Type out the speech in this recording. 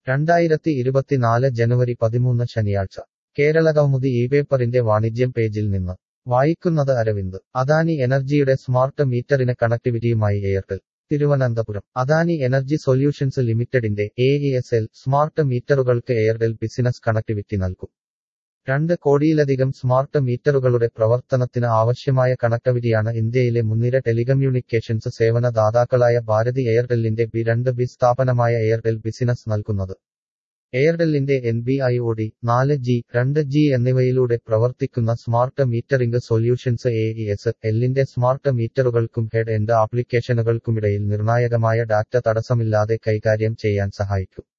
രണ്ടായിരത്തി ഇരുപത്തിനാല് ജനുവരി പതിമൂന്ന് ശനിയാഴ്ച കേരളകൗമുദി ഈ പേപ്പറിന്റെ വാണിജ്യം പേജിൽ നിന്ന് വായിക്കുന്നത് അരവിന്ദ് അദാനി എനർജിയുടെ സ്മാർട്ട് മീറ്ററിന് കണക്ടിവിറ്റിയുമായി Airtel Thiruvananthapuram Adani energy solutions ലിമിറ്റഡിന്റെ A E S L smart മീറ്ററുകൾക്ക് എയർടെൽ ബിസിനസ് കണക്ടിവിറ്റി നൽകും രണ്ട് കോടിയിലധികം സ്മാർട്ട് മീറ്ററുകളുടെ പ്രവർത്തനത്തിന് ആവശ്യമായ കണക്ടിവിറ്റിയാണ് ഇന്ത്യയിലെ മുൻനിര ടെലികമ്മ്യൂണിക്കേഷൻസ് സേവന ദാതാക്കളായ ഭാരതി എയർടെല്ലിന്റെ ബി രണ്ട് ബി സ്ഥാപനമായ എയർടെൽ ബിസിനസ് നൽകുന്നത് എയർടെല്ലിന്റെ N B I O D നാല് ജി രണ്ട് ജി എന്നിവയിലൂടെ പ്രവർത്തിക്കുന്ന smart metering solutions A E S എല്ലിന്റെ സ്മാർട്ട് മീറ്ററുകൾക്കും ഹെഡ് എൻഡ് ആപ്ലിക്കേഷനുകൾക്കുമിടയിൽ നിർണായകമായ ഡാറ്റ തടസ്സമില്ലാതെ കൈകാര്യം ചെയ്യാൻ സഹായിക്കും